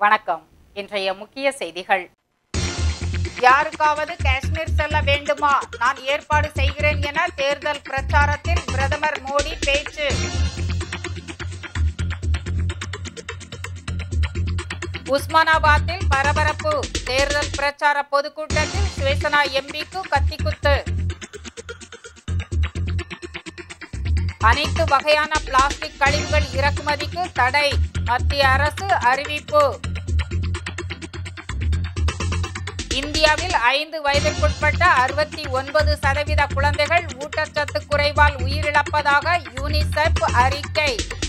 வணக்கம் இன்றைய முக்கிய செய்திகள் யாருக்காவது காஷ்மீர் செல்ல வேண்டுமா நான் ஏற்பாடு செய்கிறேன் என தேர்தல் பிரச்சாரத்தில் பிரதமர் மோடி பேச்சு உஸ்மானாபாத்தில் பரபரப்பு தேர்தல் பிரச்சார பொதுக்கூட்டத்தில் சிவசேனா எம்பிக்கு கத்திக்குத்து அனைத்து வகையான பிளாஸ்டிக் கழிவுகள் இறக்குமதிக்கு தடை மத்திய அரசு அறிவிப்பு இந்தியாவில் ஐந்து வயதிற்குட்பட்ட அறுபத்தி ஒன்பது சதவீத குழந்தைகள் ஊட்டச்சத்து குறைவால் உயிரிழப்பதாக யூனிசெஃப் அறிக்கை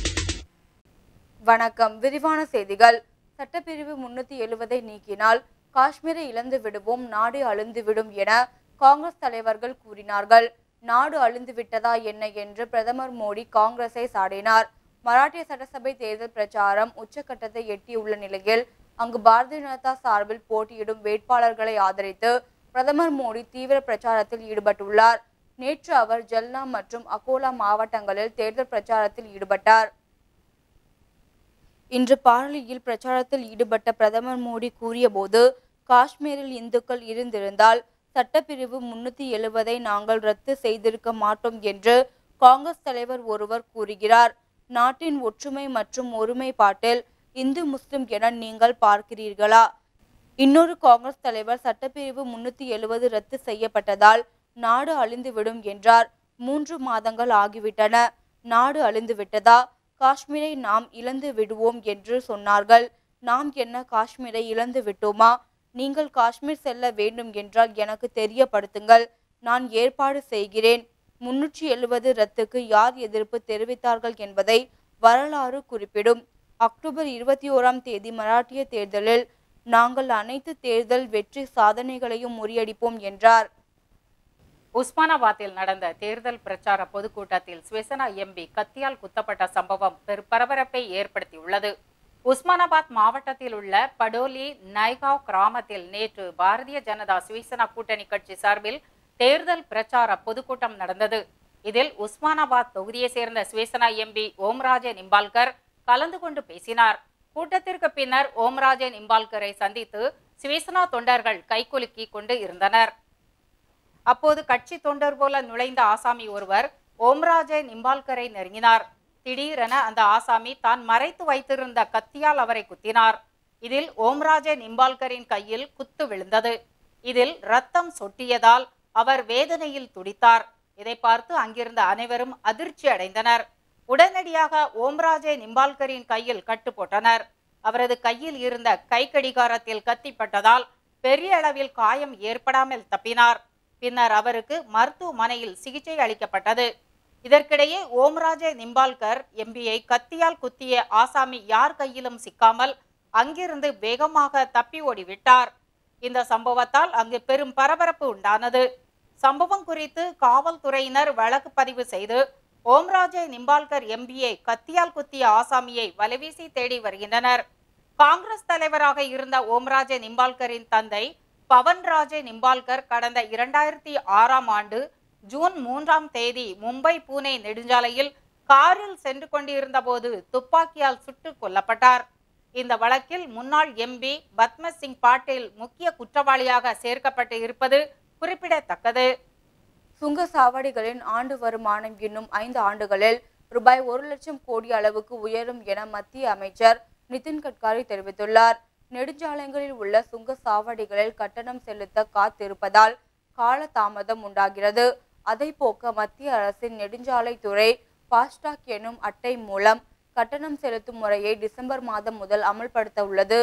வணக்கம் விரிவான செய்திகள் சட்டப்பிரிவு முன்னூத்தி எழுவதை நீக்கினால் காஷ்மீரை இழந்து விடுவோம் நாடு அழிந்துவிடும் என காங்கிரஸ் தலைவர்கள் கூறினார்கள் நாடு அழிந்து விட்டதா என்ன என்று பிரதமர் மோடி காங்கிரஸை சாடினார் மராட்டிய சட்டசபை தேர்தல் பிரச்சாரம் உச்சக்கட்டத்தை எட்டியுள்ள நிலையில் அங்கு பாரதிய ஜனதா சார்பில் போட்டியிடும் வேட்பாளர்களை ஆதரித்து பிரதமர் மோடி தீவிர பிரச்சாரத்தில் ஈடுபட்டுள்ளார் நேற்று அவர் ஜல்னா மற்றும் அகோலா மாவட்டங்களில் தேர்தல் பிரச்சாரத்தில் ஈடுபட்டார் இன்று பாரலியில் பிரச்சாரத்தில் ஈடுபட்ட பிரதமர் மோடி கூறியபோது காஷ்மீரில் இந்துக்கள் இருந்திருந்தால் சட்டப்பிரிவு முன்னூத்தி எழுவதை நாங்கள் ரத்து செய்திருக்க மாட்டோம் என்று காங்கிரஸ் தலைவர் ஒருவர் கூறுகிறார் நாட்டின் ஒற்றுமை மற்றும் ஒருமைப்பாட்டில் இந்து முஸ்லிம் என நீங்கள் பார்க்கிறீர்களா இன்னொரு காங்கிரஸ் தலைவர் சட்டப்பிரிவு முன்னூத்தி எழுவது ரத்து செய்யப்பட்டதால் நாடு அழிந்துவிடும் என்றார் மூன்று மாதங்கள் ஆகிவிட்டன நாடு அழிந்து விட்டதா காஷ்மீரை நாம் இழந்து விடுவோம் என்று சொன்னார்கள் நாம் என்ன காஷ்மீரை இழந்து விட்டோமா நீங்கள் காஷ்மீர் செல்ல வேண்டும் என்றால் எனக்கு தெரியப்படுத்துங்கள் நான் ஏற்பாடு செய்கிறேன் முன்னூற்றி எழுபது ரத்துக்கு யார் எதிர்ப்பு தெரிவித்தார்கள் என்பதை வரலாறு குறிப்பிடும் அக்டோபர் இருபத்தி ஓராம் தேதி மராட்டிய தேர்தலில் நாங்கள் அனைத்து தேர்தல் வெற்றி சாதனைகளையும் முறியடிப்போம் என்றார் உஸ்மானாபாத்தில் நடந்த தேர்தல் பிரச்சார பொதுக்கூட்டத்தில் சிவசேனா எம்பி கத்தியால் குத்தப்பட்ட சம்பவம் பெரும் பரபரப்பை ஏற்படுத்தியுள்ளது உஸ்மானாபாத் மாவட்டத்தில் உள்ள படோலி நைகாவ் கிராமத்தில் நேற்று பாரதிய ஜனதா சிவசேனா கூட்டணி கட்சி சார்பில் தேர்தல் பிரச்சார பொதுக்கூட்டம் நடந்தது இதில் உஸ்மானாபாத் தொகுதியை சேர்ந்த சிவசேனா எம்பி ஓம்ராஜே நிம்பால்கர் கலந்து கொண்டு பேசினார் கூட்டத்திற்கு பின்னர் ஓம்ராஜே நிம்பால்கரை சந்தித்து சிவசேனா தொண்டர்கள் கைகுலுக்கி கொண்டு இருந்தனர் அப்போது கட்சி தொண்டர் போல நுழைந்த ஆசாமி ஒருவர் ஓம்ராஜே நிம்பால்கரை நெருங்கினார் திடீரென அந்த ஆசாமி தான் மறைத்து வைத்திருந்த கத்தியால் அவரை குத்தினார் இதில் ஓம்ராஜே நிம்பால்கரின் கையில் குத்து விழுந்தது இதில் ரத்தம் சொட்டியதால் அவர் வேதனையில் துடித்தார் இதை பார்த்து அங்கிருந்த அனைவரும் அதிர்ச்சி அடைந்தனர் உடனடியாக ஓம்ராஜே நிம்பால்கரின் கையில் கட்டு போட்டனர் அவரது கையில் இருந்த கை கடிகாரத்தில் கத்திப்பட்டதால் பெரிய அளவில் காயம் ஏற்படாமல் தப்பினார் பின்னர் அவருக்கு மருத்துவமனையில் சிகிச்சை அளிக்கப்பட்டது இதற்கிடையே ஓம்ராஜே நிம்பால்கர் எம்பியை கத்தியால் குத்திய ஆசாமி யார் கையிலும் சிக்காமல் அங்கிருந்து வேகமாக தப்பி ஓடிவிட்டார் இந்த சம்பவத்தால் அங்கு பெரும் பரபரப்பு உண்டானது சம்பவம் குறித்து காவல்துறையினர் வழக்கு பதிவு செய்து ஓம்ராஜே நிம்பால்கர் எம்பியை கத்தியால் குத்திய ஆசாமியை வலைவீசி தேடி வருகின்றனர் காங்கிரஸ் தலைவராக இருந்த ஓம்ராஜே நிம்பால்கரின் தந்தை பவன்ராஜே நிம்பால்கர் கடந்த இரண்டாயிரத்தி ஆறாம் ஆண்டு ஜூன் மூன்றாம் தேதி மும்பை பூனே நெடுஞ்சாலையில் காரில் சென்று கொண்டிருந்த போது துப்பாக்கியால் சுட்டுக் கொல்லப்பட்டார் இந்த வழக்கில் முன்னாள் எம்பி பத்ம சிங் பாட்டீல் முக்கிய குற்றவாளியாக சேர்க்கப்பட்டு இருப்பது குறிப்பிடத்தக்கது சுங்க சாவடிகளின் ஆண்டு வருமானம் இன்னும் ஐந்து ஆண்டுகளில் ரூபாய் ஒரு லட்சம் கோடி அளவுக்கு உயரும் என மத்திய அமைச்சர் நிதின் கட்காரி தெரிவித்துள்ளார் நெடுஞ்சாலைகளில் உள்ள சுங்க சாவடிகளில் கட்டணம் செலுத்த காத்திருப்பதால் கால தாமதம் உண்டாகிறது அதை போக்க மத்திய அரசின் நெடுஞ்சாலைத்துறை பாஸ்டாக் எனும் அட்டை மூலம் கட்டணம் செலுத்தும் முறையை டிசம்பர் மாதம் முதல் அமல்படுத்த உள்ளது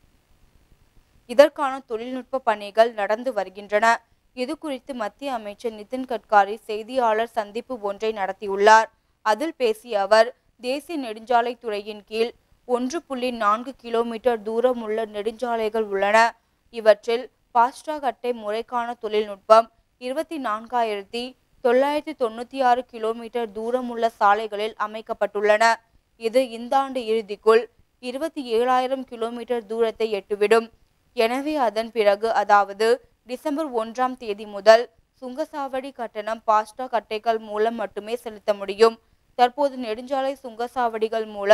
இதற்கான தொழில்நுட்ப பணிகள் நடந்து வருகின்றன இது குறித்து மத்திய அமைச்சர் நிதின் கட்காரி செய்தியாளர் சந்திப்பு ஒன்றை நடத்தியுள்ளார் அதில் பேசிய அவர் தேசிய நெடுஞ்சாலைத் துறையின் கீழ் ஒன்று புள்ளி நான்கு கிலோமீட்டர் தூரமுள்ள நெடுஞ்சாலைகள் உள்ளன இவற்றில் பாஸ்டாக் அட்டை முறைக்கான தொழில்நுட்பம் இருபத்தி நான்காயிரத்தி தொள்ளாயிரத்தி தொண்ணூத்தி ஆறு கிலோமீட்டர் தூரமுள்ள சாலைகளில் அமைக்கப்பட்டுள்ளன இது இந்த ஆண்டு இறுதிக்குள் இருபத்தி ஏழாயிரம் கிலோமீட்டர் தூரத்தை எட்டுவிடும் எனவே அதன் பிறகு அதாவது டிசம்பர் ஒன்றாம் தேதி முதல் சுங்கசாவடி கட்டணம் பாஸ்டாக் அட்டைகள் மூலம் மட்டுமே செலுத்த முடியும் தற்போது நெடுஞ்சாலை சுங்கசாவடிகள் மூலம்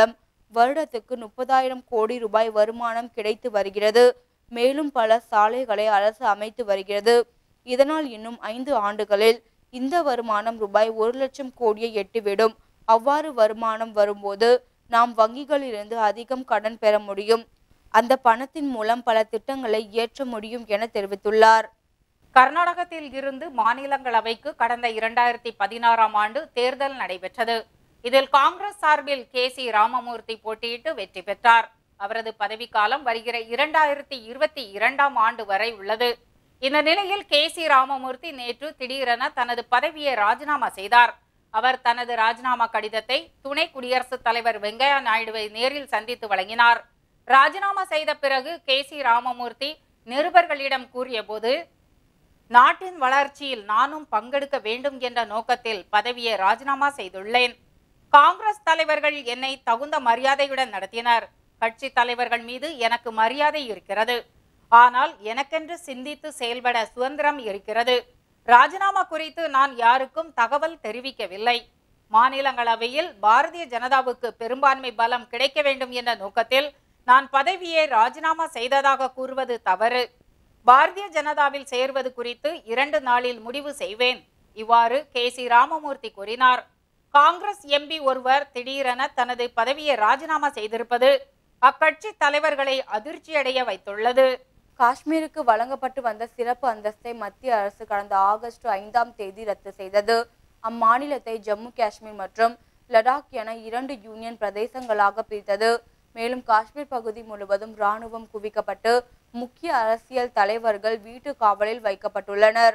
வருடத்துக்கு முப்பதாயிரம் கோடி ரூபாய் வருமானம் கிடைத்து வருகிறது மேலும் பல சாலைகளை அரசு அமைத்து வருகிறது இதனால் இன்னும் ஐந்து ஆண்டுகளில் இந்த வருமானம் ரூபாய் ஒரு லட்சம் கோடியை எட்டிவிடும் அவ்வாறு வருமானம் வரும்போது நாம் வங்கிகளிலிருந்து அதிகம் கடன் பெற முடியும் அந்த பணத்தின் மூலம் பல திட்டங்களை இயற்ற முடியும் என தெரிவித்துள்ளார் கர்நாடகத்தில் இருந்து மாநிலங்களவைக்கு கடந்த இரண்டாயிரத்தி பதினாறாம் ஆண்டு தேர்தல் நடைபெற்றது இதில் காங்கிரஸ் சார்பில் கே சி ராமமூர்த்தி போட்டியிட்டு வெற்றி பெற்றார் அவரது பதவிக்காலம் வருகிற இரண்டாயிரத்தி இருபத்தி இரண்டாம் ஆண்டு வரை உள்ளது இந்த நிலையில் கே சி ராமமூர்த்தி நேற்று திடீரென தனது பதவியை ராஜினாமா செய்தார் அவர் தனது ராஜினாமா கடிதத்தை துணை குடியரசுத் தலைவர் வெங்கையா நாயுடுவை நேரில் சந்தித்து வழங்கினார் ராஜினாமா செய்த பிறகு கே சி ராமமூர்த்தி நிருபர்களிடம் கூறியபோது நாட்டின் வளர்ச்சியில் நானும் பங்கெடுக்க வேண்டும் என்ற நோக்கத்தில் பதவியை ராஜினாமா செய்துள்ளேன் காங்கிரஸ் தலைவர்கள் என்னை தகுந்த மரியாதையுடன் நடத்தினர் கட்சி தலைவர்கள் மீது எனக்கு மரியாதை இருக்கிறது ஆனால் எனக்கென்று சிந்தித்து செயல்பட சுதந்திரம் இருக்கிறது ராஜினாமா குறித்து நான் யாருக்கும் தகவல் தெரிவிக்கவில்லை மாநிலங்களவையில் பாரதிய ஜனதாவுக்கு பெரும்பான்மை பலம் கிடைக்க வேண்டும் என்ற நோக்கத்தில் நான் பதவியை ராஜினாமா செய்ததாக கூறுவது தவறு பாரதிய ஜனதாவில் சேர்வது குறித்து இரண்டு நாளில் முடிவு செய்வேன் இவ்வாறு கே சி ராமமூர்த்தி கூறினார் காங்கிரஸ் எம்பி ஒருவர் திடீரென தனது பதவியை ராஜினாமா செய்திருப்பது அக்கட்சி தலைவர்களை அதிர்ச்சியடைய வைத்துள்ளது காஷ்மீருக்கு வழங்கப்பட்டு வந்த சிறப்பு அந்தஸ்தை மத்திய அரசு கடந்த ஆகஸ்ட் ஐந்தாம் தேதி ரத்து செய்தது அம்மாநிலத்தை ஜம்மு காஷ்மீர் மற்றும் லடாக் என இரண்டு யூனியன் பிரதேசங்களாக பிரித்தது மேலும் காஷ்மீர் பகுதி முழுவதும் ராணுவம் குவிக்கப்பட்டு முக்கிய அரசியல் தலைவர்கள் வீட்டு காவலில் வைக்கப்பட்டுள்ளனர்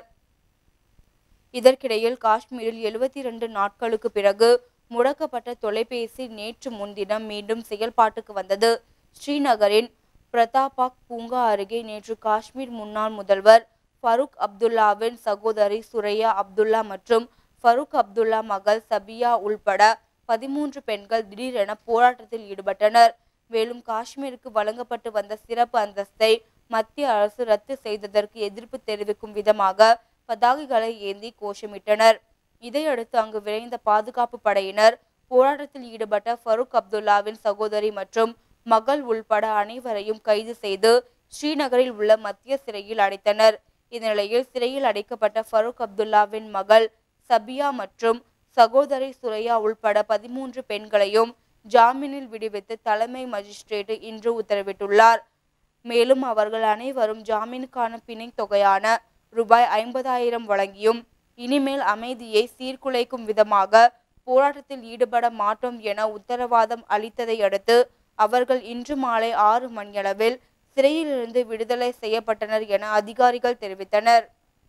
இதற்கிடையில் காஷ்மீரில் எழுபத்தி இரண்டு நாட்களுக்கு பிறகு முடக்கப்பட்ட தொலைபேசி நேற்று முன்தினம் மீண்டும் செயல்பாட்டுக்கு வந்தது ஸ்ரீநகரின் பிரதாபாக் பூங்கா அருகே நேற்று காஷ்மீர் முன்னாள் முதல்வர் ஃபரூக் அப்துல்லாவின் சகோதரி சுரையா அப்துல்லா மற்றும் ஃபரூக் அப்துல்லா மகள் சபியா உள்பட பதிமூன்று பெண்கள் திடீரென போராட்டத்தில் ஈடுபட்டனர் மேலும் காஷ்மீருக்கு வழங்கப்பட்டு வந்த சிறப்பு அந்தஸ்தை மத்திய அரசு ரத்து செய்ததற்கு எதிர்ப்பு தெரிவிக்கும் விதமாக பதாகைகளை ஏந்தி கோஷமிட்டனர் இதையடுத்து அங்கு விரைந்த பாதுகாப்பு படையினர் போராட்டத்தில் ஈடுபட்ட ஃபரூக் அப்துல்லாவின் சகோதரி மற்றும் மகள் உள்பட அனைவரையும் கைது செய்து ஸ்ரீநகரில் உள்ள மத்திய சிறையில் அடைத்தனர் இந்நிலையில் சிறையில் அடைக்கப்பட்ட ஃபரூக் அப்துல்லாவின் மகள் சபியா மற்றும் சகோதரி சுரையா உள்பட பதிமூன்று பெண்களையும் ஜாமீனில் விடுவித்து தலைமை மஜிஸ்ட்ரேட் இன்று உத்தரவிட்டுள்ளார் மேலும் அவர்கள் அனைவரும் ஜாமீனுக்கான பிணை தொகையான ரூபாய் ஐம்பதாயிரம் வழங்கியும் இனிமேல் அமைதியை சீர்குலைக்கும் விதமாக போராட்டத்தில் ஈடுபட மாட்டோம் என உத்தரவாதம் அளித்ததை அடுத்து அவர்கள் இன்று மாலை ஆறு மணியளவில் சிறையிலிருந்து விடுதலை செய்யப்பட்டனர் என அதிகாரிகள் தெரிவித்தனர்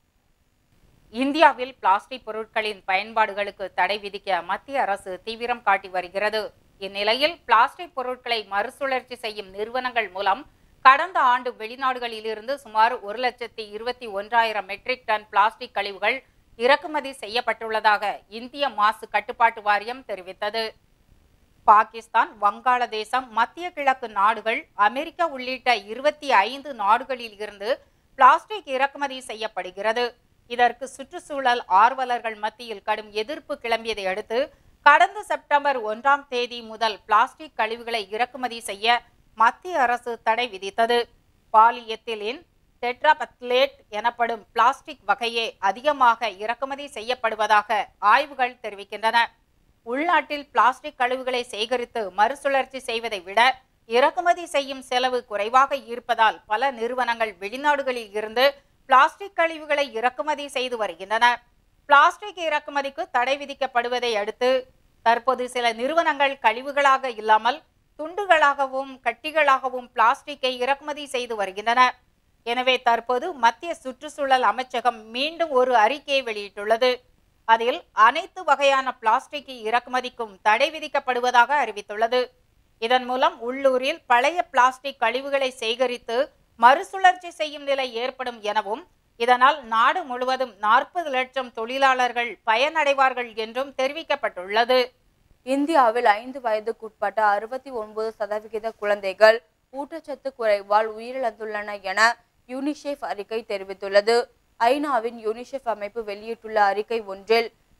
இந்தியாவில் பிளாஸ்டிக் பொருட்களின் பயன்பாடுகளுக்கு தடை விதிக்க மத்திய அரசு தீவிரம் காட்டி வருகிறது இந்நிலையில் பிளாஸ்டிக் பொருட்களை மறுசுழற்சி செய்யும் நிறுவனங்கள் மூலம் கடந்த ஆண்டு வெளிநாடுகளிலிருந்து சுமார் ஒரு லட்சத்தி இருபத்தி ஒன்றாயிரம் மெட்ரிக் டன் பிளாஸ்டிக் கழிவுகள் இறக்குமதி செய்யப்பட்டுள்ளதாக இந்திய மாசு கட்டுப்பாட்டு வாரியம் தெரிவித்தது பாகிஸ்தான் வங்காளதேசம் மத்திய கிழக்கு நாடுகள் அமெரிக்கா உள்ளிட்ட இருபத்தி ஐந்து நாடுகளில் இருந்து பிளாஸ்டிக் இறக்குமதி செய்யப்படுகிறது இதற்கு சுற்றுச்சூழல் ஆர்வலர்கள் மத்தியில் கடும் எதிர்ப்பு கிளம்பியதை அடுத்து கடந்த செப்டம்பர் ஒன்றாம் தேதி முதல் பிளாஸ்டிக் கழிவுகளை இறக்குமதி செய்ய மத்திய அரசு தடை விதித்தது பாலியத்திலின் டெட்ராபத்லேட் எனப்படும் பிளாஸ்டிக் வகையே அதிகமாக இறக்குமதி செய்யப்படுவதாக ஆய்வுகள் தெரிவிக்கின்றன உள்நாட்டில் பிளாஸ்டிக் கழிவுகளை சேகரித்து மறுசுழற்சி செய்வதை விட இறக்குமதி செய்யும் செலவு குறைவாக இருப்பதால் பல நிறுவனங்கள் வெளிநாடுகளில் இருந்து பிளாஸ்டிக் கழிவுகளை இறக்குமதி செய்து வருகின்றன பிளாஸ்டிக் இறக்குமதிக்கு தடை விதிக்கப்படுவதை அடுத்து தற்போது சில நிறுவனங்கள் கழிவுகளாக இல்லாமல் துண்டுகளாகவும் கட்டிகளாகவும் பிளாஸ்டிக்கை இறக்குமதி செய்து வருகின்றன எனவே தற்போது மத்திய சுற்றுச்சூழல் அமைச்சகம் மீண்டும் ஒரு அறிக்கையை வெளியிட்டுள்ளது அதில் அனைத்து வகையான பிளாஸ்டிக் இறக்குமதிக்கும் தடை விதிக்கப்படுவதாக அறிவித்துள்ளது இதன் மூலம் உள்ளூரில் பழைய பிளாஸ்டிக் கழிவுகளை சேகரித்து மறுசுழற்சி செய்யும் நிலை ஏற்படும் எனவும் இதனால் நாடு முழுவதும் நாற்பது லட்சம் தொழிலாளர்கள் பயனடைவார்கள் என்றும் தெரிவிக்கப்பட்டுள்ளது இந்தியாவில் ஐந்து வயதுக்குட்பட்ட அறுபத்தி ஒன்பது சதவிகித குழந்தைகள் ஊட்டச்சத்து குறைவால் உயிரிழந்துள்ளன என யூனிசெஃப் அறிக்கை தெரிவித்துள்ளது ஐநாவின் யூனிசெஃப் அமைப்பு வெளியிட்டுள்ள அறிக்கை ஒன்றில்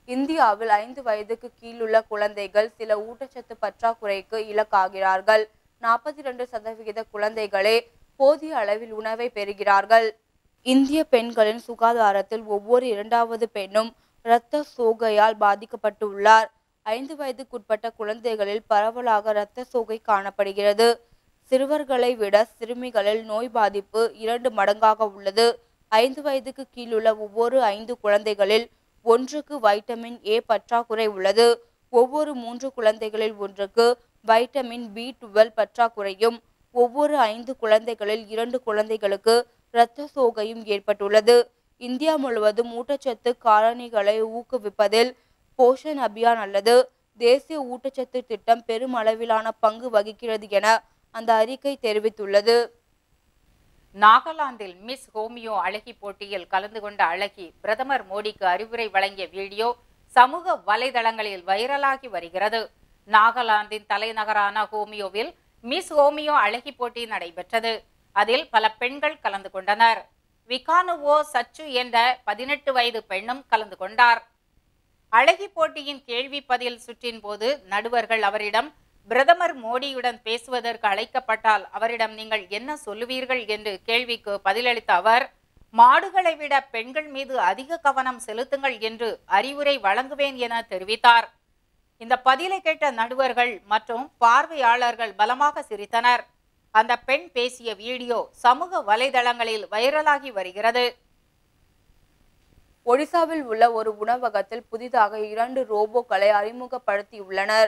இந்தியாவில் ஐந்து வயதுக்கு கீழுள்ள குழந்தைகள் சில ஊட்டச்சத்து பற்றாக்குறைக்கு இலக்காகிறார்கள் நாற்பத்தி இரண்டு சதவிகித குழந்தைகளே போதிய அளவில் உணவை பெறுகிறார்கள் இந்திய பெண்களின் சுகாதாரத்தில் ஒவ்வொரு இரண்டாவது பெண்ணும் இரத்த சோகையால் பாதிக்கப்பட்டுள்ளார் ஐந்து வயதுக்குட்பட்ட குழந்தைகளில் பரவலாக இரத்த சோகை காணப்படுகிறது சிறுவர்களை விட சிறுமிகளில் நோய் பாதிப்பு இரண்டு மடங்காக உள்ளது ஐந்து வயதுக்கு கீழுள்ள ஒவ்வொரு ஐந்து குழந்தைகளில் ஒன்றுக்கு வைட்டமின் ஏ பற்றாக்குறை உள்ளது ஒவ்வொரு மூன்று குழந்தைகளில் ஒன்றுக்கு வைட்டமின் பி டுவெல் பற்றாக்குறையும் ஒவ்வொரு ஐந்து குழந்தைகளில் இரண்டு குழந்தைகளுக்கு இரத்த சோகையும் ஏற்பட்டுள்ளது இந்தியா முழுவதும் ஊட்டச்சத்து காரணிகளை ஊக்குவிப்பதில் போஷன் அபியான் அல்லது தேசிய ஊட்டச்சத்து திட்டம் பெருமளவிலான பங்கு வகிக்கிறது என அந்த அறிக்கை தெரிவித்துள்ளது நாகாலாந்தில் மிஸ் ஹோமியோ அழகி போட்டியில் கலந்து கொண்ட அழகி பிரதமர் மோடிக்கு அறிவுரை வழங்கிய வீடியோ சமூக வலைதளங்களில் வைரலாகி வருகிறது நாகாலாந்தின் தலைநகரான ஹோமியோவில் மிஸ் ஹோமியோ அழகி போட்டி நடைபெற்றது அதில் பல பெண்கள் கலந்து கொண்டனர் விகானுவோ சச்சு என்ற பதினெட்டு வயது பெண்ணும் கலந்து கொண்டார் அழகி போட்டியின் கேள்வி பதில் சுற்றின் போது நடுவர்கள் அவரிடம் பிரதமர் மோடியுடன் பேசுவதற்கு அழைக்கப்பட்டால் அவரிடம் நீங்கள் என்ன சொல்லுவீர்கள் என்று கேள்விக்கு பதிலளித்த அவர் மாடுகளை விட பெண்கள் மீது அதிக கவனம் செலுத்துங்கள் என்று அறிவுரை வழங்குவேன் என தெரிவித்தார் இந்த பதிலை கேட்ட நடுவர்கள் மற்றும் பார்வையாளர்கள் பலமாக சிரித்தனர் அந்த பெண் பேசிய வீடியோ சமூக வலைதளங்களில் வைரலாகி வருகிறது ஒடிசாவில் உள்ள ஒரு உணவகத்தில் புதிதாக இரண்டு ரோபோக்களை அறிமுகப்படுத்தியுள்ளனர்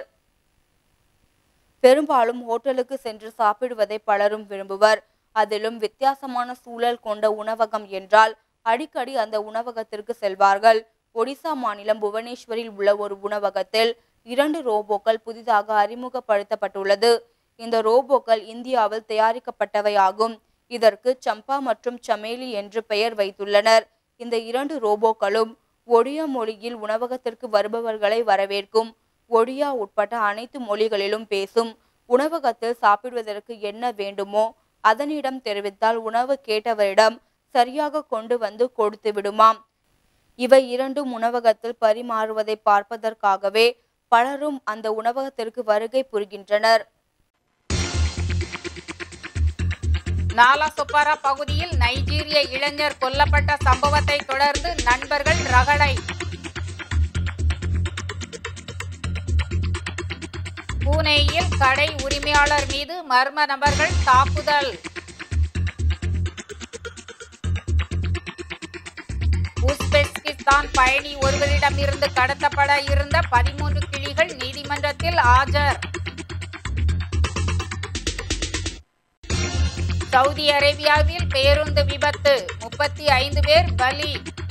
பெரும்பாலும் ஹோட்டலுக்கு சென்று சாப்பிடுவதை பலரும் விரும்புவர் அதிலும் வித்தியாசமான சூழல் கொண்ட உணவகம் என்றால் அடிக்கடி அந்த உணவகத்திற்கு செல்வார்கள் ஒடிசா மாநிலம் புவனேஸ்வரில் உள்ள ஒரு உணவகத்தில் இரண்டு ரோபோக்கள் புதிதாக அறிமுகப்படுத்தப்பட்டுள்ளது இந்த ரோபோக்கள் இந்தியாவில் தயாரிக்கப்பட்டவை ஆகும் இதற்கு சம்பா மற்றும் சமேலி என்று பெயர் வைத்துள்ளனர் இந்த இரண்டு ரோபோக்களும் ஒடியா மொழியில் உணவகத்திற்கு வருபவர்களை வரவேற்கும் ஒடியா உட்பட்ட அனைத்து மொழிகளிலும் பேசும் உணவகத்தில் சாப்பிடுவதற்கு என்ன வேண்டுமோ அதனிடம் தெரிவித்தால் உணவு கேட்டவரிடம் சரியாக கொண்டு வந்து கொடுத்து விடுமாம் இவை இரண்டும் உணவகத்தில் பரிமாறுவதை பார்ப்பதற்காகவே பலரும் அந்த உணவகத்திற்கு வருகை புரிகின்றனர் நாலாசொப்பாரா பகுதியில் நைஜீரிய இளைஞர் கொல்லப்பட்ட சம்பவத்தை தொடர்ந்து நண்பர்கள் ரகளை பூனேயில் கடை உரிமையாளர் மீது மர்ம நபர்கள் தாக்குதல் உஸ்பெஸ்கிஸ்தான் பயணி ஒருவரிடமிருந்து கடத்தப்பட இருந்த பதிமூன்று கிளிகள் நீதிமன்றத்தில் ஆஜர் சவுதி அரேபியாவில் பேருந்து விபத்து முப்பத்தி ஐந்து பேர் பலி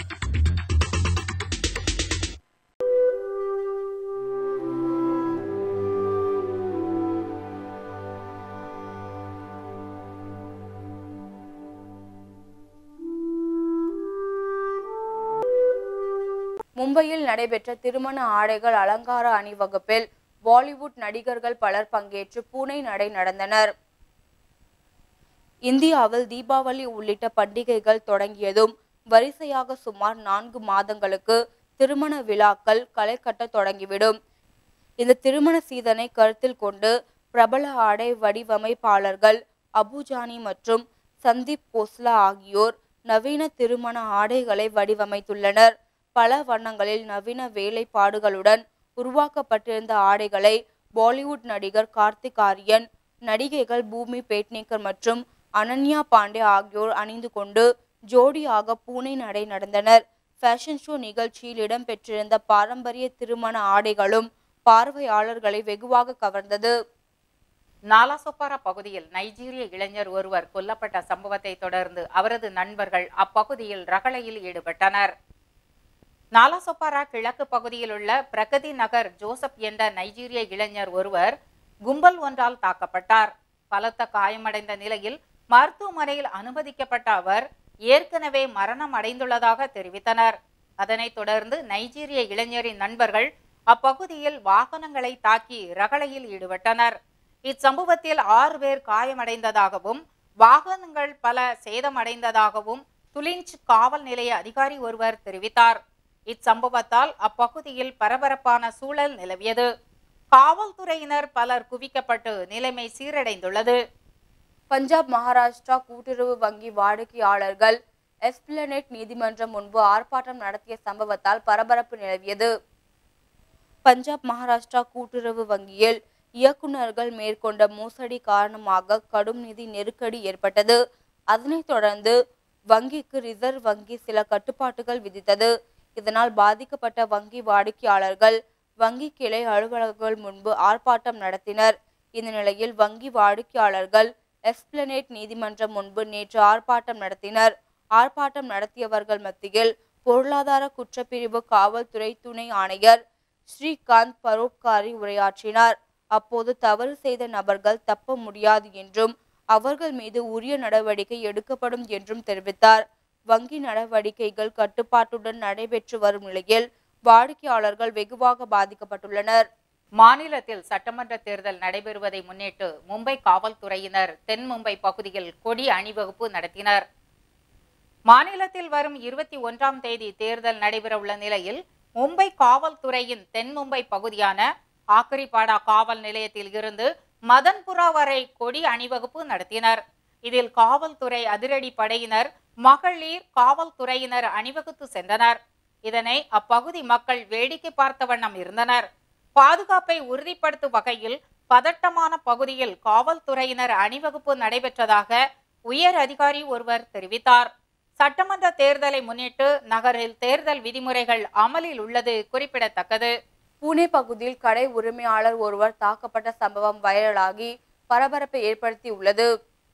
மும்பையில் நடைபெற்ற திருமண ஆடைகள் அலங்கார அணிவகுப்பில் பாலிவுட் நடிகர்கள் பலர் பங்கேற்று பூனை நடை நடந்தனர் இந்தியாவில் தீபாவளி உள்ளிட்ட பண்டிகைகள் தொடங்கியதும் வரிசையாக சுமார் நான்கு மாதங்களுக்கு திருமண விழாக்கள் களை கட்ட தொடங்கிவிடும் இந்த திருமண சீதனை கருத்தில் கொண்டு பிரபல ஆடை வடிவமைப்பாளர்கள் அபுஜானி மற்றும் சந்தீப் கோஸ்லா ஆகியோர் நவீன திருமண ஆடைகளை வடிவமைத்துள்ளனர் பல வண்ணங்களில் நவீன வேலைப்பாடுகளுடன் உருவாக்கப்பட்டிருந்த ஆடைகளை பாலிவுட் நடிகர் கார்த்திக் ஆரியன் நடிகைகள் பூமி பேட்னேக்கர் மற்றும் அனன்யா பாண்டே ஆகியோர் அணிந்து கொண்டு ஜோடியாக பூனை நடை நடந்தனர் ஃபேஷன் ஷோ நிகழ்ச்சியில் இடம்பெற்றிருந்த பாரம்பரிய திருமண ஆடைகளும் பார்வையாளர்களை வெகுவாக கவர்ந்தது நாலாசொப்பாரா பகுதியில் நைஜீரிய இளைஞர் ஒருவர் கொல்லப்பட்ட சம்பவத்தை தொடர்ந்து அவரது நண்பர்கள் அப்பகுதியில் ரகளையில் ஈடுபட்டனர் நாலாசொப்பாரா கிழக்கு பகுதியில் உள்ள பிரகதி நகர் ஜோசப் என்ற நைஜீரிய இளைஞர் ஒருவர் கும்பல் ஒன்றால் தாக்கப்பட்டார் பலத்த காயமடைந்த நிலையில் மருத்துவமனையில் அனுமதிக்கப்பட்ட அவர் ஏற்கனவே மரணம் அடைந்துள்ளதாக தெரிவித்தனர் அதனைத் தொடர்ந்து நைஜீரிய இளைஞரின் நண்பர்கள் அப்பகுதியில் வாகனங்களை தாக்கி ரகளையில் ஈடுபட்டனர் இச்சம்பவத்தில் ஆறு பேர் காயமடைந்ததாகவும் வாகனங்கள் பல சேதமடைந்ததாகவும் துலிஞ்ச் காவல் நிலைய அதிகாரி ஒருவர் தெரிவித்தார் இச்சம்பவத்தால் அப்பகுதியில் பரபரப்பான சூழல் நிலவியது காவல்துறையினர் பலர் குவிக்கப்பட்டு நிலைமை சீரடைந்துள்ளது பஞ்சாப் மகாராஷ்டிரா கூட்டுறவு வங்கி வாடிக்கையாளர்கள் எஸ்பிளனேட் நீதிமன்றம் முன்பு ஆர்ப்பாட்டம் நடத்திய சம்பவத்தால் பரபரப்பு நிலவியது பஞ்சாப் மகாராஷ்டிரா கூட்டுறவு வங்கியில் இயக்குநர்கள் மேற்கொண்ட மோசடி காரணமாக கடும் நிதி நெருக்கடி ஏற்பட்டது அதனைத் தொடர்ந்து வங்கிக்கு ரிசர்வ் வங்கி சில கட்டுப்பாட்டுகள் விதித்தது இதனால் பாதிக்கப்பட்ட வங்கி வாடிக்கையாளர்கள் வங்கி கிளை அலுவலகங்கள் முன்பு ஆர்ப்பாட்டம் நடத்தினர் இந்த நிலையில் வங்கி வாடிக்கையாளர்கள் எஸ்பிளனேட் நீதிமன்றம் முன்பு நேற்று ஆர்ப்பாட்டம் நடத்தினர் ஆர்ப்பாட்டம் நடத்தியவர்கள் மத்தியில் பொருளாதார குற்றப்பிரிவு காவல்துறை துணை ஆணையர் ஸ்ரீகாந்த் பரோட்காரி உரையாற்றினார் அப்போது தவறு செய்த நபர்கள் தப்ப முடியாது என்றும் அவர்கள் மீது உரிய நடவடிக்கை எடுக்கப்படும் என்றும் தெரிவித்தார் வங்கி நடவடிக்கைகள் கட்டுப்பாட்டுடன் நடைபெற்று வரும் நிலையில் வாடிக்கையாளர்கள் வெகுவாக பாதிக்கப்பட்டுள்ளனர் மாநிலத்தில் சட்டமன்ற தேர்தல் நடைபெறுவதை முன்னிட்டு மும்பை காவல்துறையினர் தென் மும்பை பகுதியில் கொடி அணிவகுப்பு நடத்தினர் மாநிலத்தில் வரும் இருபத்தி ஒன்றாம் தேதி தேர்தல் நடைபெறவுள்ள நிலையில் மும்பை காவல்துறையின் தென் மும்பை பகுதியான ஆக்கரிபாடா காவல் நிலையத்தில் இருந்து மதன்புரா வரை கொடி அணிவகுப்பு நடத்தினர் இதில் காவல்துறை அதிரடி படையினர் மகளிர் காவல்துறையினர் அணிவகுத்து சென்றனர் இதனை அப்பகுதி மக்கள் வேடிக்கை பார்த்த வண்ணம் இருந்தனர் பாதுகாப்பை உறுதிப்படுத்தும் வகையில் பதட்டமான பகுதியில் காவல்துறையினர் அணிவகுப்பு நடைபெற்றதாக உயர் அதிகாரி ஒருவர் தெரிவித்தார் சட்டமன்ற தேர்தலை முன்னிட்டு நகரில் தேர்தல் விதிமுறைகள் அமலில் உள்ளது குறிப்பிடத்தக்கது பூனே பகுதியில் கடை உரிமையாளர் ஒருவர் தாக்கப்பட்ட சம்பவம் வைரலாகி பரபரப்பை ஏற்படுத்தி உள்ளது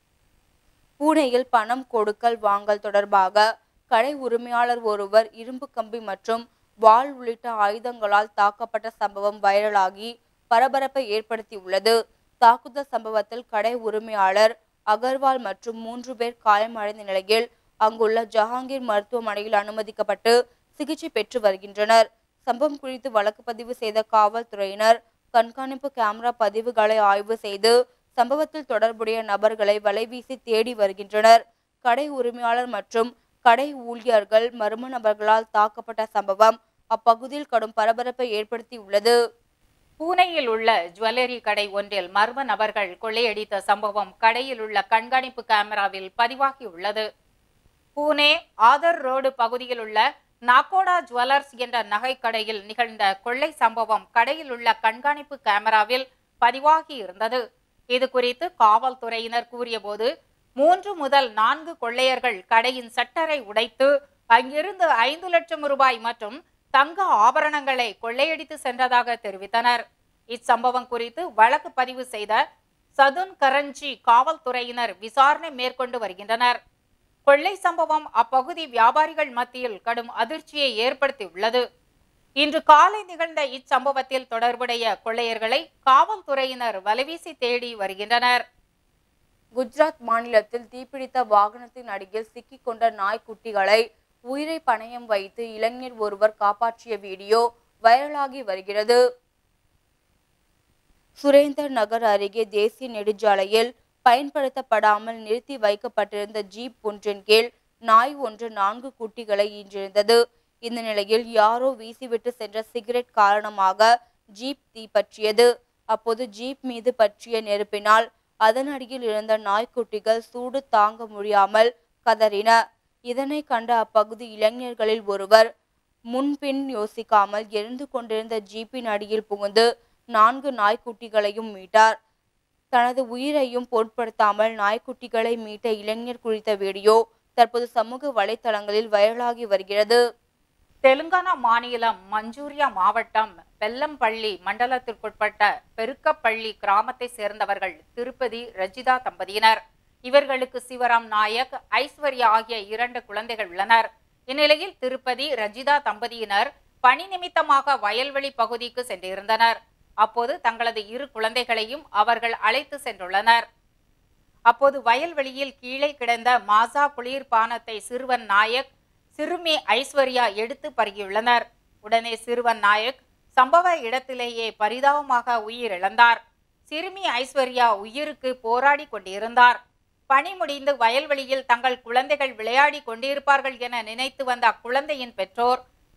பூனேயில் பணம் கொடுக்கல் வாங்கல் தொடர்பாக கடை உரிமையாளர் ஒருவர் இரும்பு கம்பி மற்றும் வாள் உள்ளிட்ட ஆயுதங்களால் தாக்கப்பட்ட சம்பவம் வைரலாகி பரபரப்பை ஏற்படுத்தி உள்ளது தாக்குதல் சம்பவத்தில் கடை உரிமையாளர் அகர்வால் மற்றும் மூன்று பேர் காயமடைந்த நிலையில் அங்குள்ள ஜஹாங்கீர் மருத்துவமனையில் அனுமதிக்கப்பட்டு சிகிச்சை பெற்று வருகின்றனர் சம்பவம் குறித்து வழக்கு பதிவு செய்த காவல்துறையினர் கண்காணிப்பு கேமரா பதிவுகளை ஆய்வு செய்து சம்பவத்தில் தொடர்புடைய நபர்களை வலைவீசி தேடி வருகின்றனர் கடை உரிமையாளர் மற்றும் கடை ஊழியர்கள் மர்ம நபர்களால் தாக்கப்பட்ட சம்பவம் அப்பகுதியில் கடும் பரபரப்பை ஏற்படுத்தி உள்ளது பூனேயில் உள்ள ஜுவல்லரி கடை ஒன்றில் மர்ம நபர்கள் கொள்ளையடித்த சம்பவம் கடையில் உள்ள கண்காணிப்பு கேமராவில் பதிவாகியுள்ளது பூனே ஆதர் ரோடு பகுதியில் உள்ள நாகோடா ஜுவல்லர்ஸ் என்ற நகைக்கடையில் நிகழ்ந்த கொள்ளை சம்பவம் கடையில் உள்ள கண்காணிப்பு கேமராவில் பதிவாகி இருந்தது இது குறித்து காவல்துறையினர் கூறியபோது மூன்று முதல் நான்கு கொள்ளையர்கள் கடையின் சட்டரை உடைத்து அங்கிருந்து ஐந்து லட்சம் ரூபாய் மற்றும் தங்க ஆபரணங்களை கொள்ளையடித்து சென்றதாக தெரிவித்தனர் இச்சம்பவம் குறித்து வழக்கு பதிவு செய்த சதுன் கரஞ்சி காவல்துறையினர் விசாரணை மேற்கொண்டு வருகின்றனர் கொள்ளை சம்பவம் அப்பகுதி வியாபாரிகள் மத்தியில் கடும் அதிர்ச்சியை ஏற்படுத்தியுள்ளது இன்று காலை நிகழ்ந்த இச்சம்பவத்தில் தொடர்புடைய கொள்ளையர்களை காவல்துறையினர் வலைவீசி தேடி வருகின்றனர் குஜராத் மாநிலத்தில் தீப்பிடித்த வாகனத்தின் அடியில் சிக்கிக்கொண்ட நாய்க்குட்டிகளை உயிரை பணயம் வைத்து இளைஞர் ஒருவர் காப்பாற்றிய வீடியோ வைரலாகி வருகிறது சுரேந்தர் நகர் அருகே தேசிய நெடுஞ்சாலையில் பயன்படுத்தப்படாமல் நிறுத்தி வைக்கப்பட்டிருந்த ஜீப் ஒன்றின் கீழ் நாய் ஒன்று நான்கு குட்டிகளை ஈன்றிருந்தது இந்த நிலையில் யாரோ வீசிவிட்டு சென்ற சிகரெட் காரணமாக ஜீப் தீப்பற்றியது அப்போது ஜீப் மீது பற்றிய நெருப்பினால் அதன் அருகில் இருந்த நாய்க்குட்டிகள் சூடு தாங்க முடியாமல் கதறின இதனை கண்ட அப்பகுதி இளைஞர்களில் ஒருவர் முன்பின் யோசிக்காமல் எரிந்து கொண்டிருந்த ஜீப்பின் அடியில் புகுந்து நான்கு நாய்க்குட்டிகளையும் மீட்டார் தனது உயிரையும் பொருட்படுத்தாமல் நாய்க்குட்டிகளை மீட்ட இளைஞர் குறித்த வீடியோ தற்போது சமூக வலைத்தளங்களில் வைரலாகி வருகிறது தெலுங்கானா மாநிலம் மஞ்சூரியா மாவட்டம் வெல்லம்பள்ளி மண்டலத்திற்குட்பட்ட பெருக்கப்பள்ளி கிராமத்தை சேர்ந்தவர்கள் திருப்பதி ரஜிதா தம்பதியினர் இவர்களுக்கு சிவராம் நாயக் ஐஸ்வர்யா ஆகிய இரண்டு குழந்தைகள் உள்ளனர் இந்நிலையில் திருப்பதி ரஜிதா தம்பதியினர் பணி நிமித்தமாக வயல்வெளி பகுதிக்கு சென்றிருந்தனர் அப்போது தங்களது இரு குழந்தைகளையும் அவர்கள் அழைத்து சென்றுள்ளனர் அப்போது வயல்வெளியில் கீழே கிடந்த மாசா குளிர்பானத்தை சிறுவன் நாயக் சிறுமி ஐஸ்வர்யா எடுத்து பருகியுள்ளனர் உடனே சிறுவன் நாயக் சம்பவ இடத்திலேயே பரிதாபமாக உயிரிழந்தார் சிறுமி ஐஸ்வர்யா உயிருக்கு போராடி கொண்டிருந்தார் பணி முடிந்து வயல்வெளியில் தங்கள் குழந்தைகள் விளையாடி கொண்டிருப்பார்கள் என நினைத்து வந்த அக்குழந்தையின் பெற்றோர்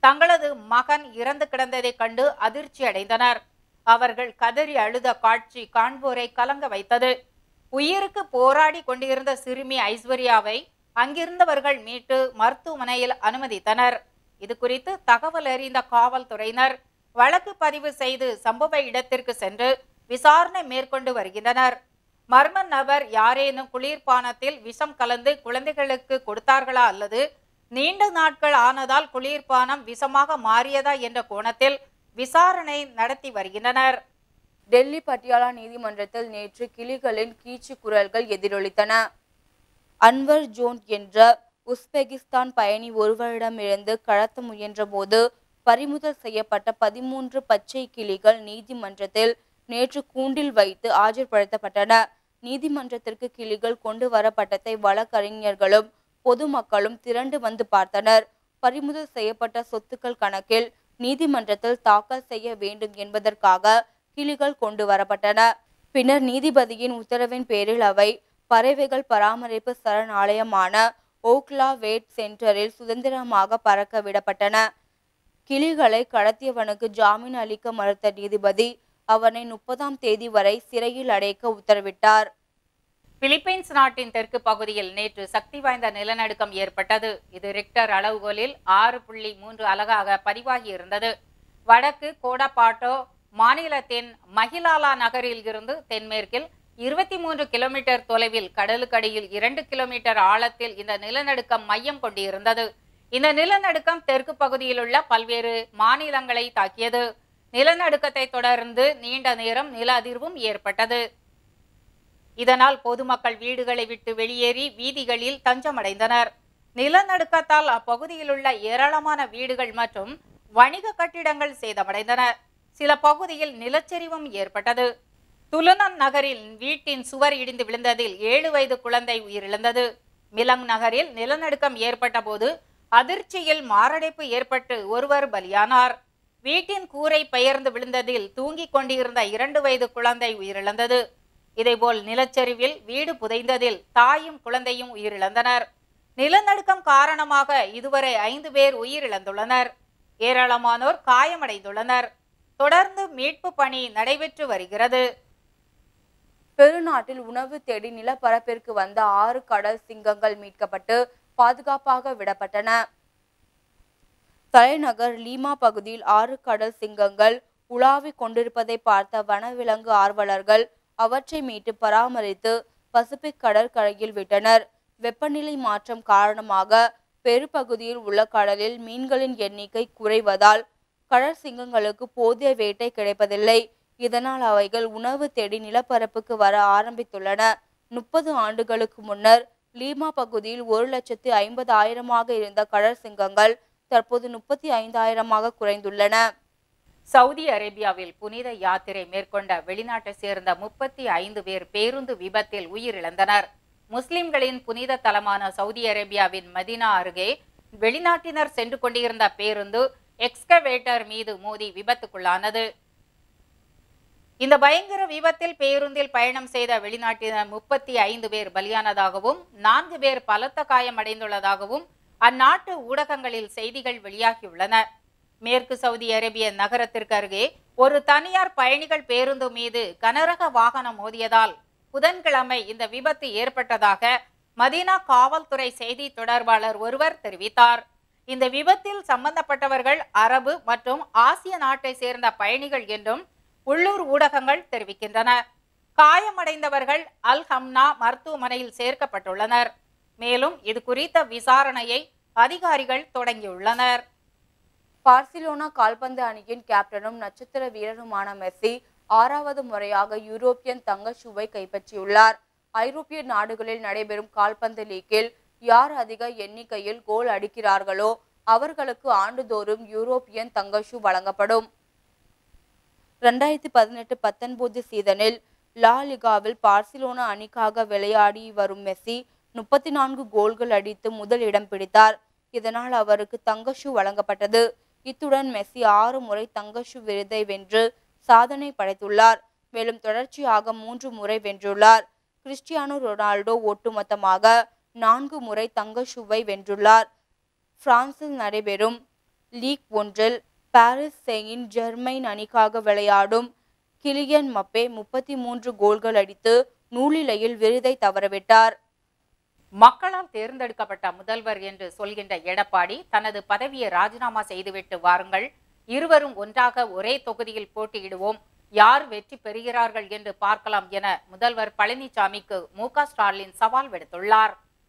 தங்களது மகன் இறந்து கிடந்ததைக் கண்டு அதிர்ச்சி அடைந்தனர் அவர்கள் கதறி அழுத காட்சி காண்போரை கலங்க வைத்தது உயிருக்கு போராடி கொண்டிருந்த சிறுமி ஐஸ்வர்யாவை அங்கிருந்தவர்கள் மீட்டு மருத்துவமனையில் அனுமதித்தனர் இது குறித்து தகவல் அறிந்த காவல்துறையினர் வழக்கு பதிவு செய்து சம்பவ இடத்திற்கு சென்று விசாரணை மேற்கொண்டு வருகின்றனர் மர்ம நபர் யாரேனும் குளிர்பானத்தில் விஷம் கலந்து குழந்தைகளுக்கு கொடுத்தார்களா அல்லது நீண்ட நாட்கள் ஆனதால் குளிர்பானம் விஷமாக மாறியதா என்ற கோணத்தில் விசாரணை நடத்தி வருகின்றனர் டெல்லி பட்டியாலா நீதிமன்றத்தில் நேற்று கிளிகளின் கீச்சு குரல்கள் எதிரொலித்தன அன்வர் ஜோன் என்ற உஸ்பெகிஸ்தான் பயணி ஒருவரிடமிருந்து கடத்த முயன்றபோது பறிமுதல் செய்யப்பட்ட பதிமூன்று பச்சை கிளிகள் நீதிமன்றத்தில் நேற்று கூண்டில் வைத்து ஆஜர்படுத்தப்பட்டன நீதிமன்றத்திற்கு கிளிகள் கொண்டு வரப்பட்டதை வழக்கறிஞர்களும் பொதுமக்களும் திரண்டு வந்து பார்த்தனர் பறிமுதல் செய்யப்பட்ட சொத்துக்கள் கணக்கில் நீதிமன்றத்தில் தாக்கல் செய்ய வேண்டும் என்பதற்காக கிளிகள் கொண்டு வரப்பட்டன பின்னர் நீதிபதியின் உத்தரவின் பேரில் அவை பறவைகள் பராமரிப்பு சரணாலயமான ஓக்லா வேட் சென்டரில் சுதந்திரமாக பறக்க விடப்பட்டன கிளிகளை கடத்தியவனுக்கு ஜாமீன் அளிக்க மறுத்த நீதிபதி அவனை முப்பதாம் தேதி வரை சிறையில் அடைக்க உத்தரவிட்டார் பிலிப்பைன்ஸ் நாட்டின் தெற்கு பகுதியில் நேற்று சக்தி வாய்ந்த நிலநடுக்கம் ஏற்பட்டது இது ரிக்டர் அளவுகோலில் ஆறு புள்ளி மூன்று அலகாக பதிவாகி இருந்தது வடக்கு கோடபாட்டோ மாநிலத்தின் மகிலாலா நகரில் இருந்து தென்மேற்கில் இருபத்தி மூன்று கிலோமீட்டர் தொலைவில் கடலுக்கடியில் இரண்டு கிலோமீட்டர் ஆழத்தில் இந்த நிலநடுக்கம் மையம் கொண்டிருந்தது இந்த நிலநடுக்கம் தெற்கு பகுதியில் உள்ள பல்வேறு மாநிலங்களை தாக்கியது நிலநடுக்கத்தை தொடர்ந்து நீண்ட நேரம் நில அதிர்வும் ஏற்பட்டது இதனால் பொதுமக்கள் வீடுகளை விட்டு வெளியேறி வீதிகளில் தஞ்சமடைந்தனர் நிலநடுக்கத்தால் அப்பகுதியில் உள்ள ஏராளமான வீடுகள் மற்றும் வணிக கட்டிடங்கள் சேதமடைந்தன சில பகுதியில் நிலச்சரிவும் ஏற்பட்டது துலுனன் நகரில் வீட்டின் சுவர் இடிந்து விழுந்ததில் ஏழு வயது குழந்தை உயிரிழந்தது மிலங் நகரில் நிலநடுக்கம் ஏற்பட்ட போது அதிர்ச்சியில் மாரடைப்பு ஏற்பட்டு ஒருவர் பலியானார் வீட்டின் கூரை பெயர்ந்து விழுந்ததில் தூங்கிக் கொண்டிருந்த இரண்டு வயது குழந்தை உயிரிழந்தது இதேபோல் நிலச்சரிவில் வீடு புதைந்ததில் தாயும் குழந்தையும் உயிரிழந்தனர் நிலநடுக்கம் காரணமாக இதுவரை ஐந்து பேர் உயிரிழந்துள்ளனர் ஏராளமானோர் காயமடைந்துள்ளனர் தொடர்ந்து மீட்பு பணி நடைபெற்று வருகிறது பெருநாட்டில் உணவு தேடி நிலப்பரப்பிற்கு வந்த ஆறு கடல் சிங்கங்கள் மீட்கப்பட்டு பாதுகாப்பாக விடப்பட்டன தலைநகர் லீமா பகுதியில் ஆறு கடல் சிங்கங்கள் உலாவிக் கொண்டிருப்பதை பார்த்த வனவிலங்கு ஆர்வலர்கள் அவற்றை மீட்டு பராமரித்து பசிபிக் கடற்கரையில் விட்டனர் வெப்பநிலை மாற்றம் காரணமாக பெருபகுதியில் உள்ள கடலில் மீன்களின் எண்ணிக்கை குறைவதால் கடல் சிங்கங்களுக்கு போதிய வேட்டை கிடைப்பதில்லை இதனால் அவைகள் உணவு தேடி நிலப்பரப்புக்கு வர ஆரம்பித்துள்ளன முப்பது ஆண்டுகளுக்கு முன்னர் லீமா பகுதியில் ஒரு லட்சத்து ஐம்பது ஆயிரமாக இருந்த கடல் சிங்கங்கள் தற்போது முப்பத்தி ஐந்தாயிரமாக குறைந்துள்ளன சவுதி அரேபியாவில் புனித யாத்திரை மேற்கொண்ட வெளிநாட்டை சேர்ந்த முப்பத்தி ஐந்து பேர் பேருந்து விபத்தில் உயிரிழந்தனர் முஸ்லிம்களின் புனித தலமான சவுதி அரேபியாவின் மதீனா அருகே வெளிநாட்டினர் சென்று கொண்டிருந்த பேருந்து எக்ஸ்கவேட்டர் மீது மோதி விபத்துக்குள்ளானது இந்த பயங்கர விபத்தில் பேருந்தில் பயணம் செய்த வெளிநாட்டினர் முப்பத்தி ஐந்து பேர் பலியானதாகவும் நான்கு பேர் பலத்த காயமடைந்துள்ளதாகவும் அந்நாட்டு ஊடகங்களில் செய்திகள் வெளியாகியுள்ளன மேற்கு சவுதி அரேபிய நகரத்திற்கு அருகே ஒரு தனியார் பயணிகள் பேருந்து மீது கனரக வாகனம் மோதியதால் புதன்கிழமை இந்த விபத்து ஏற்பட்டதாக மதீனா காவல்துறை செய்தி தொடர்பாளர் ஒருவர் தெரிவித்தார் இந்த விபத்தில் சம்பந்தப்பட்டவர்கள் அரபு மற்றும் ஆசிய நாட்டை சேர்ந்த பயணிகள் என்றும் உள்ளூர் ஊடகங்கள் தெரிவிக்கின்றன காயமடைந்தவர்கள் அல் ஹம்னா மருத்துவமனையில் சேர்க்கப்பட்டுள்ளனர் மேலும் இது குறித்த விசாரணையை அதிகாரிகள் தொடங்கியுள்ளனர் பார்சிலோனா கால்பந்து அணியின் கேப்டனும் நட்சத்திர வீரருமான மெஸ்ஸி ஆறாவது முறையாக யூரோப்பியன் தங்க ஷூவை கைப்பற்றியுள்ளார் ஐரோப்பிய நாடுகளில் நடைபெறும் கால்பந்து லீக்கில் யார் அதிக எண்ணிக்கையில் கோல் அடிக்கிறார்களோ அவர்களுக்கு ஆண்டுதோறும் யூரோப்பியன் தங்க ஷூ வழங்கப்படும் ரெண்டாயிரத்தி பதினெட்டு பத்தொன்பது சீசனில் லா லிகாவில் பார்சிலோனா அணிக்காக விளையாடி வரும் மெஸ்ஸி முப்பத்தி நான்கு கோல்கள் அடித்து முதல் இடம் பிடித்தார் இதனால் அவருக்கு தங்க ஷூ வழங்கப்பட்டது இத்துடன் மெஸ்ஸி ஆறு முறை தங்க ஷூ விருதை வென்று சாதனை படைத்துள்ளார் மேலும் தொடர்ச்சியாக மூன்று முறை வென்றுள்ளார் கிறிஸ்டியானோ ரொனால்டோ ஒட்டுமொத்தமாக நான்கு முறை தங்க ஷூவை வென்றுள்ளார் பிரான்சில் நடைபெறும் லீக் ஒன்றில் பாரிஸ் செயின் ஜெர்மைன் அணிக்காக விளையாடும் கிலியன் மப்பே முப்பத்தி மூன்று கோல்கள் அடித்து நூலிலையில் விருதை தவறவிட்டார் மக்களால் தேர்ந்தெடுக்கப்பட்ட முதல்வர் என்று சொல்கின்ற எடப்பாடி தனது பதவியை ராஜினாமா செய்துவிட்டு வாருங்கள் இருவரும் ஒன்றாக ஒரே தொகுதியில் போட்டியிடுவோம் யார் வெற்றி பெறுகிறார்கள் என்று பார்க்கலாம் என முதல்வர் பழனிசாமிக்கு மு க ஸ்டாலின் சவால் விடுத்துள்ளார்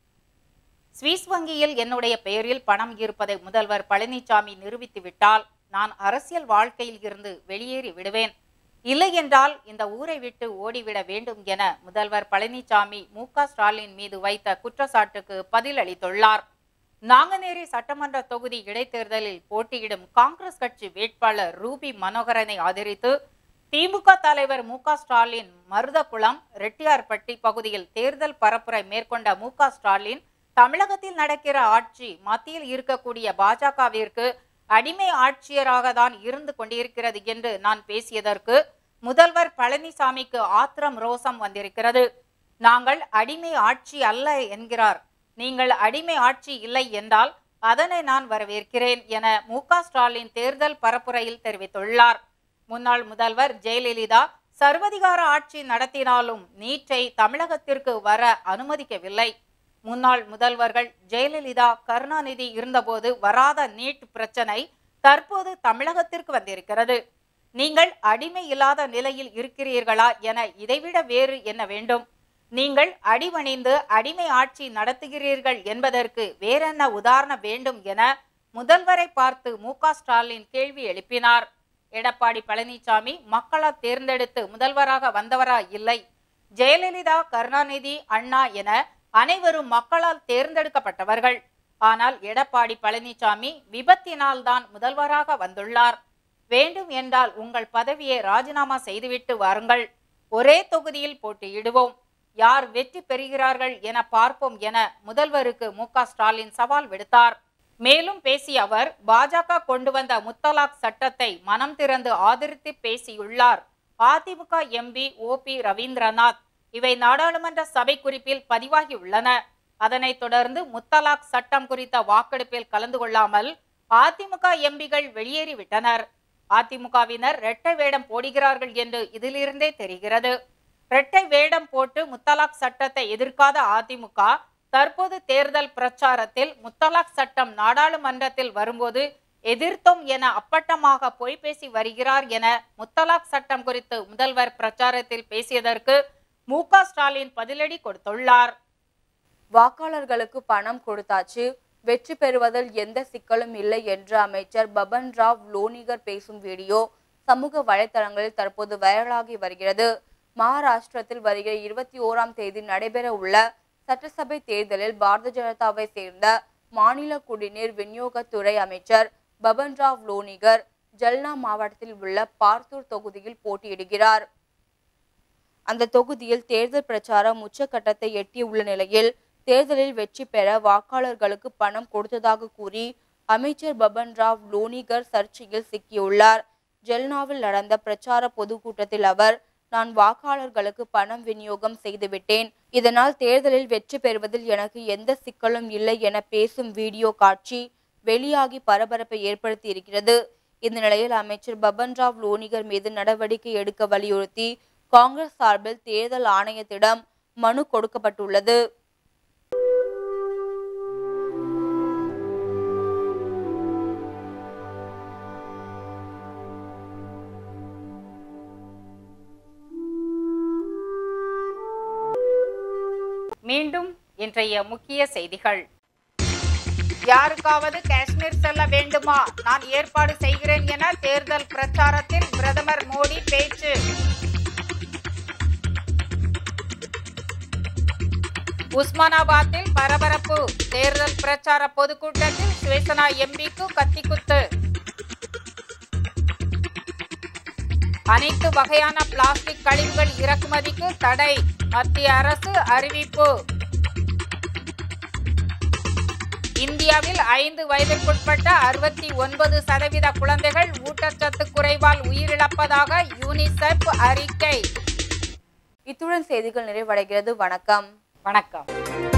சுவிஸ் வங்கியில் என்னுடைய பெயரில் பணம் இருப்பதை முதல்வர் பழனிசாமி நிரூபித்து விட்டால் நான் அரசியல் வாழ்க்கையில் இருந்து வெளியேறி விடுவேன் இல்லை என்றால் இந்த ஊரை விட்டு ஓடிவிட வேண்டும் என முதல்வர் பழனிசாமி மு க ஸ்டாலின் மீது வைத்த குற்றச்சாட்டுக்கு பதில் அளித்துள்ளார் நாங்குநேரி சட்டமன்ற தொகுதி இடைத்தேர்தலில் போட்டியிடும் காங்கிரஸ் கட்சி வேட்பாளர் ரூபி மனோகரனை ஆதரித்து திமுக தலைவர் மு க ஸ்டாலின் மருதகுளம் ரெட்டியார்பட்டி பகுதியில் தேர்தல் பரப்புரை மேற்கொண்ட மு க ஸ்டாலின் தமிழகத்தில் நடக்கிற ஆட்சி மத்தியில் இருக்கக்கூடிய பாஜகவிற்கு அடிமை ஆட்சியராக தான் இருந்து கொண்டிருக்கிறது என்று நான் பேசியதற்கு முதல்வர் பழனிசாமிக்கு ஆத்திரம் ரோசம் வந்திருக்கிறது நாங்கள் அடிமை ஆட்சி அல்ல என்கிறார் நீங்கள் அடிமை ஆட்சி இல்லை என்றால் அதனை நான் வரவேற்கிறேன் என மு க ஸ்டாலின் தேர்தல் பரப்புரையில் தெரிவித்துள்ளார் முன்னாள் முதல்வர் ஜெயலலிதா சர்வதிகார ஆட்சி நடத்தினாலும் நீட்டை தமிழகத்திற்கு வர அனுமதிக்கவில்லை முன்னாள் முதல்வர்கள் ஜெயலலிதா கருணாநிதி இருந்தபோது வராத நீட் பிரச்சனை தற்போது தமிழகத்திற்கு வந்திருக்கிறது நீங்கள் அடிமை இல்லாத நிலையில் இருக்கிறீர்களா என இதைவிட வேறு என்ன வேண்டும் நீங்கள் அடிபணிந்து அடிமை ஆட்சி நடத்துகிறீர்கள் என்பதற்கு வேறென்ன உதாரணம் வேண்டும் என முதல்வரை பார்த்து மு க ஸ்டாலின் கேள்வி எழுப்பினார் எடப்பாடி பழனிசாமி மக்களால் தேர்ந்தெடுத்து முதல்வராக வந்தவரா இல்லை ஜெயலலிதா கருணாநிதி அண்ணா என அனைவரும் மக்களால் தேர்ந்தெடுக்கப்பட்டவர்கள் ஆனால் எடப்பாடி பழனிசாமி விபத்தினால் தான் முதல்வராக வந்துள்ளார் வேண்டும் என்றால் உங்கள் பதவியை ராஜினாமா செய்துவிட்டு வாருங்கள் ஒரே தொகுதியில் போட்டியிடுவோம் யார் வெற்றி பெறுகிறார்கள் என பார்ப்போம் என முதல்வருக்கு மு க ஸ்டாலின் சவால் விடுத்தார் மேலும் பேசிய அவர் பாஜக கொண்டு வந்த முத்தலாக் சட்டத்தை மனம் திறந்து ஆதரித்து பேசியுள்ளார் அதிமுக எம்பி ஓ பி ரவீந்திரநாத் இவை நாடாளுமன்ற சபை குறிப்பில் பதிவாகியுள்ளன அதனைத் தொடர்ந்து முத்தலாக் சட்டம் குறித்த வாக்கெடுப்பில் கலந்து கொள்ளாமல் அதிமுக எம்பிகள் வெளியேறிவிட்டனர் அதிமுகவினர் இரட்டை வேடம் போடுகிறார்கள் என்று இதிலிருந்தே தெரிகிறது இரட்டை வேடம் போட்டு முத்தலாக் சட்டத்தை எதிர்க்காத அதிமுக தற்போது தேர்தல் பிரச்சாரத்தில் முத்தலாக் சட்டம் நாடாளுமன்றத்தில் வரும்போது எதிர்த்தோம் என அப்பட்டமாக பொய் பேசி வருகிறார் என முத்தலாக் சட்டம் குறித்து முதல்வர் பிரச்சாரத்தில் பேசியதற்கு மு க ஸ்டாலின் பதிலடி கொடுத்துள்ளார் வாக்காளர்களுக்கு பணம் கொடுத்தாச்சு வெற்றி பெறுவதில் எந்த சிக்கலும் இல்லை என்று அமைச்சர் பபன் ராவ் லோனிகர் பேசும் வீடியோ சமூக வலைதளங்களில் தற்போது வைரலாகி வருகிறது மகாராஷ்டிரத்தில் வருகிற இருபத்தி ஓராம் தேதி நடைபெற உள்ள சட்டசபை தேர்தலில் பாரதிய ஜனதாவை சேர்ந்த மாநில குடிநீர் விநியோகத்துறை அமைச்சர் பபன் ராவ் லோனிகர் ஜல்னா மாவட்டத்தில் உள்ள பார்த்தூர் தொகுதியில் போட்டியிடுகிறார் அந்த தொகுதியில் தேர்தல் பிரச்சாரம் உச்சக்கட்டத்தை எட்டியுள்ள நிலையில் தேர்தலில் வெற்றி பெற வாக்காளர்களுக்கு பணம் கொடுத்ததாக கூறி அமைச்சர் பபன் ராவ் லோனிகர் சர்ச்சையில் சிக்கியுள்ளார் ஜெல்னாவில் நடந்த பிரச்சார பொதுக்கூட்டத்தில் அவர் நான் வாக்காளர்களுக்கு பணம் விநியோகம் செய்துவிட்டேன் இதனால் தேர்தலில் வெற்றி பெறுவதில் எனக்கு எந்த சிக்கலும் இல்லை என பேசும் வீடியோ காட்சி வெளியாகி பரபரப்பை ஏற்படுத்தி இருக்கிறது இந்த நிலையில் அமைச்சர் பபன் ராவ் லோனிகர் மீது நடவடிக்கை எடுக்க வலியுறுத்தி காங்கிரஸ் சார்பில் தேர்தல் ஆணையத்திடம் மனு கொடுக்கப்பட்டுள்ளது மீண்டும் இன்றைய முக்கிய செய்திகள் யாருக்காவது காஷ்மீர் செல்ல வேண்டுமா நான் ஏற்பாடு செய்கிறேன் என தேர்தல் பிரச்சாரத்தில் பிரதமர் மோடி பேச்சு உஸ்மானாபாத்தில் பரபரப்பு தேர்தல் பிரச்சார பொதுக்கூட்டத்தில் சிவசேனா எம்பிக்கு கத்திக்குத்து அனைத்து வகையான பிளாஸ்டிக் கழிவுகள் இறக்குமதிக்கு தடை மத்திய அரசு அறிவிப்பு இந்தியாவில் ஐந்து வயதிற்குட்பட்ட அறுபத்தி ஒன்பது சதவீத குழந்தைகள் ஊட்டச்சத்து குறைவால் உயிரிழப்பதாக யூனிசெஃப் அறிக்கை இத்துடன் செய்திகள் நிறைவடைகிறது வணக்கம் வணக்கம்